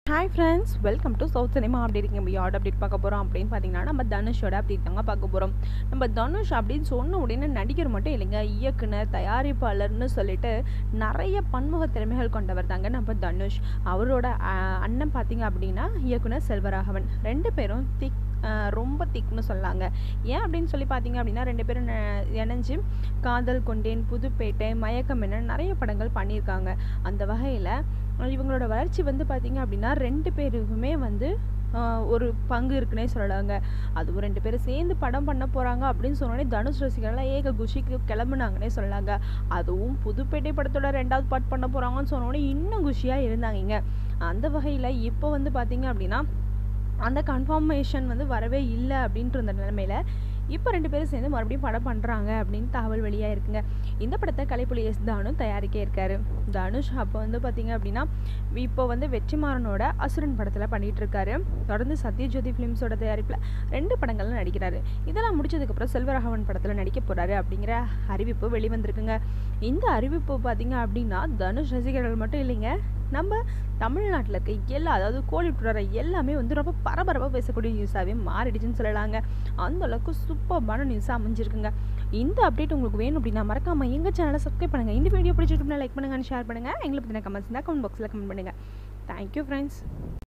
hi friends welcome to South cinema அப்படி இருக்கீங்க நம்ம யார்ட் அப்டேட் பார்க்க போகிறோம் அப்படின்னு பார்த்தீங்கன்னா நம்ம தனுஷோட அப்டேட் தாங்க பார்க்க போகிறோம் நம்ம தனுஷ் அப்படின்னு சொன்ன உடனே நடிகர் மட்டும் இல்லைங்க இயக்குனர் தயாரிப்பாளர்னு சொல்லிட்டு நிறைய பன்முக திறமைகள் கொண்டவர் தாங்க நம்ம தனுஷ் அவரோட அஹ், அண்ணன் பார்த்தீங்க அப்படின்னா இயக்குனர் செல்வராகவன் ரெண்டு பேரும் திக் அஹ், ரொம்ப திக்னு சொல்லாங்க ஏன் அப்படின்னு சொல்லி பார்த்தீங்க அப்படின்னா ரெண்டு பேரும் ந- இணைஞ்சு காதல் கொண்டேன் புதுப்பேட்டை மயக்கம் என்ன நிறைய படங்கள் பண்ணியிருக்காங்க அந்த வகையில் இவங்களோட வளர்ச்சி வந்து பார்த்தீங்க அப்படின்னா ரெண்டு பேருக்குமே வந்து ஆஹ், ஒரு பங்கு இருக்குன்னே சொல்லலாங்க அதுவும் ரெண்டு பேரும் சேர்ந்து படம் பண்ண போகிறாங்க அப்படின்னு சொன்னோடனே தனுஷ் ரசிகர்கள்லாம் ஏக குஷிக்கு கிளம்புனாங்கன்னே சொல்லலாங்க அதுவும் புதுப்பேட்டை படத்தோட ரெண்டாவது பாட் பண்ண போகிறாங்கன்னு சொன்னோடனே இன்னும் குஷியாக இருந்தாங்க அந்த வகையில் இப்போ வந்து பார்த்தீங்க அப்படின்னா அந்த கன்ஃபர்மேஷன் வந்து வரவே இல்லை அப்படின்ற அந்த நிலமையில இப்போ ரெண்டு பேரும் சேர்ந்து மறுபடியும் படம் பண்ணுறாங்க அப்படின்னு தகவல் வெளியாக இருக்குங்க இந்த படத்தை கலைப்புலி எஸ் தானு தயாரிக்க இருக்காரு தனுஷ் அப்போ வந்து பார்த்தீங்க அப்படின்னா இப்போ வந்து வெற்றிமாறனோட அசுரன் படத்தில் பண்ணிட்டு இருக்காரு தொடர்ந்து சத்யஜோதி ஃபிலிம்ஸோட தயாரிப்பில் ரெண்டு படங்கள்ல நடிக்கிறாரு இதெல்லாம் முடிச்சதுக்கப்புறம் செல்வராகவன் படத்தில் நடிக்க போகிறாரு அப்படிங்கிற அறிவிப்பு வெளிவந்திருக்குங்க இந்த அறிவிப்பு பார்த்தீங்க அப்படின்னா தனுஷ் ரசிகர்கள் மட்டும் இல்லைங்க நம்ம தமிழ்நாட்டில் இருக்க எல்லா அதாவது கோலிவுட் வர எல்லாமே வந்து ரொம்ப பரபரப்பாக பேசக்கூடிய நியூஸாகவே மாறிடுச்சுன்னு சொல்லலாங்க அந்த அளவுக்கு சூப்பர்பான நியூஸாக அமைஞ்சிருக்குங்க இந்த அப்டேட் உங்களுக்கு வேணும் அப்படின்னா மறக்காம எங்கள் சேனலை சப்ஸ்கிரைப் பண்ணுங்கள் இந்த வீடியோ பிடிச்சிருக்குன்னா லைக் பண்ணுங்க ஷேர் பண்ணுங்கள் எங்களை பற்றின கமெண்ட்ஸ் தான் கமெண்ட் பாக்ஸில் கமெண்ட் பண்ணுங்கள் தேங்க்யூ ஃப்ரெண்ட்ஸ்